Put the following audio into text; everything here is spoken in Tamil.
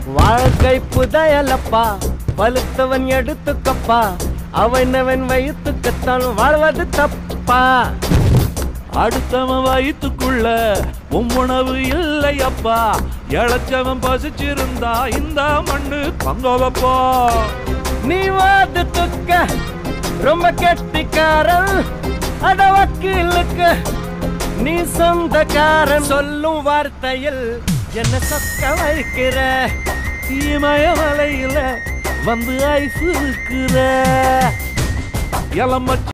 வாழ்க்கை புதையலப்பா பழுத்தவன் எடுத்துக்கப்பா அவனவன் வயிற்றுக்குத்தான் வாழ்வது தப்பா அடுத்தவன் வயிற்றுக்குள்ள உணவு இல்லை அப்பா இழைச்சவன் பசிச்சிருந்தா இந்த மண்ணு தங்க வைப்பா நீ வாது துக்க ரொம்ப கெட்டிக்காரன் அட வக்கீலுக்கு நீ சொந்தக்காரன் சொல்லும் வார்த்தையில் என்ன சொக்க வைக்கிற இமயமலையில வந்து ஐஸ் இருக்கிற இளமச்ச